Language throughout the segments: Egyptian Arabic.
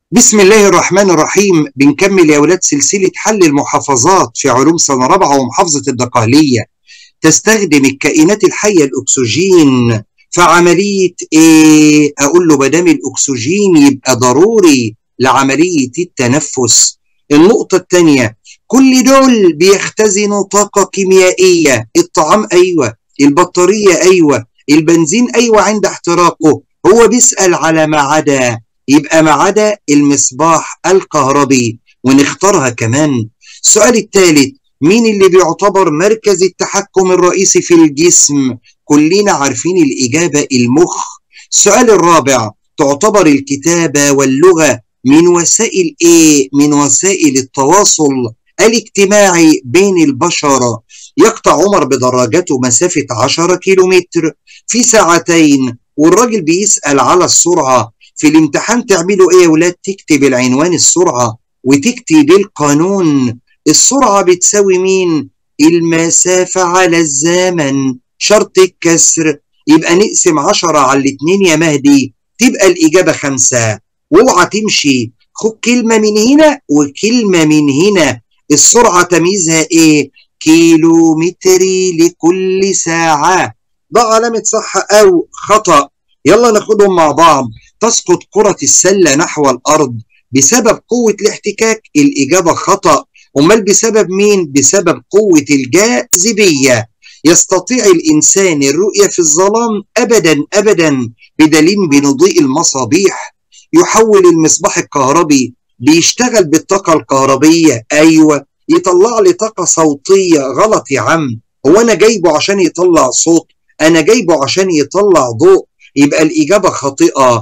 بسم الله الرحمن الرحيم بنكمل يا أولاد سلسلة حل المحافظات في علوم سنة رابعة ومحافظة الدقهلية تستخدم الكائنات الحية الأكسجين في عملية إيه؟ أقول له بدام الأكسجين يبقى ضروري لعملية التنفس النقطة الثانية كل دول بيختزنوا طاقة كيميائية الطعام أيوة البطارية أيوة البنزين أيوة عند احتراقه هو بيسأل على ما عدا يبقى ما عدا المصباح الكهربي ونختارها كمان السؤال الثالث مين اللي بيعتبر مركز التحكم الرئيسي في الجسم كلنا عارفين الإجابة المخ السؤال الرابع تعتبر الكتابة واللغة من وسائل إيه؟ من وسائل التواصل الاجتماعي بين البشر يقطع عمر بدراجته مسافة 10 كيلومتر في ساعتين والراجل بيسأل على السرعة في الامتحان تعملوا ايه يا ولاد تكتب العنوان السرعة وتكتب القانون السرعة بتساوي مين المسافة على الزمن شرط الكسر يبقى نقسم عشرة على الاتنين يا مهدي تبقى الإجابة خمسة واوعى تمشي خد كلمة من هنا وكلمة من هنا السرعة تمييزها ايه كيلو متري لكل ساعة ده علامة صح أو خطأ يلا ناخدهم مع بعض تسقط كرة السلة نحو الأرض بسبب قوة الاحتكاك الإجابة خطأ أمال بسبب مين؟ بسبب قوة الجاذبية يستطيع الإنسان الرؤية في الظلام أبدا أبدا بدليل بنضيء المصابيح يحول المصباح الكهربي بيشتغل بالطاقة الكهربية أيوة يطلع لي طاقة صوتية غلط يا عم هو أنا جايبه عشان يطلع صوت أنا جايبه عشان يطلع ضوء يبقى الإجابة خاطئة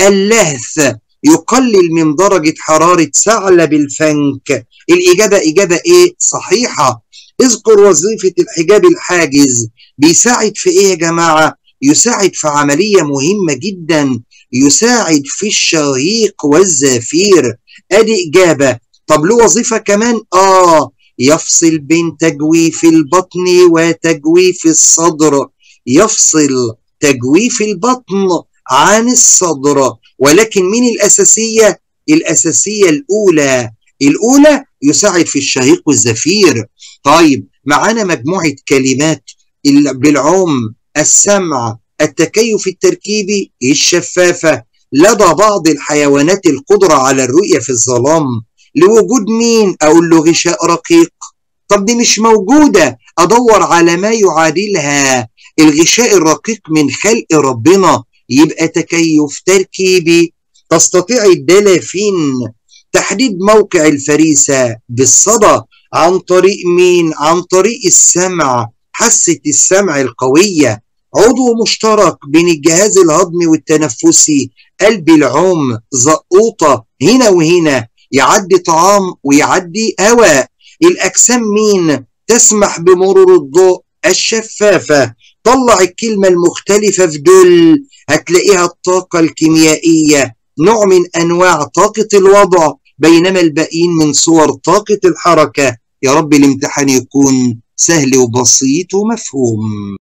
اللهث يقلل من درجة حرارة ثعلب الفنك الإجابة إجابة إيه؟ صحيحة اذكر وظيفة الحجاب الحاجز بيساعد في إيه يا جماعة؟ يساعد في عملية مهمة جدا يساعد في الشهيق والزفير أدي إجابة طب له وظيفة كمان؟ آه يفصل بين تجويف البطن وتجويف الصدر يفصل تجويف البطن عن الصدر ولكن مين الأساسية؟ الأساسية الأولى الأولى يساعد في الشهيق والزفير طيب معانا مجموعة كلمات بالعم السمع التكيف التركيبي الشفافة لدى بعض الحيوانات القدرة على الرؤية في الظلام لوجود مين أقول له غشاء رقيق طب دي مش موجودة أدور على ما يعادلها الغشاء الرقيق من خلق ربنا يبقى تكيف تركيبي تستطيع الدلافين تحديد موقع الفريسة بالصدى عن طريق مين؟ عن طريق السمع حاسة السمع القوية عضو مشترك بين الجهاز الهضمي والتنفسي قلب العم زقوطة هنا وهنا يعدي طعام ويعدي هواء الأجسام مين؟ تسمح بمرور الضوء الشفافة طلع الكلمة المختلفة في دول هتلاقيها الطاقة الكيميائية نوع من أنواع طاقة الوضع بينما الباقيين من صور طاقة الحركة يا رب الامتحان يكون سهل وبسيط ومفهوم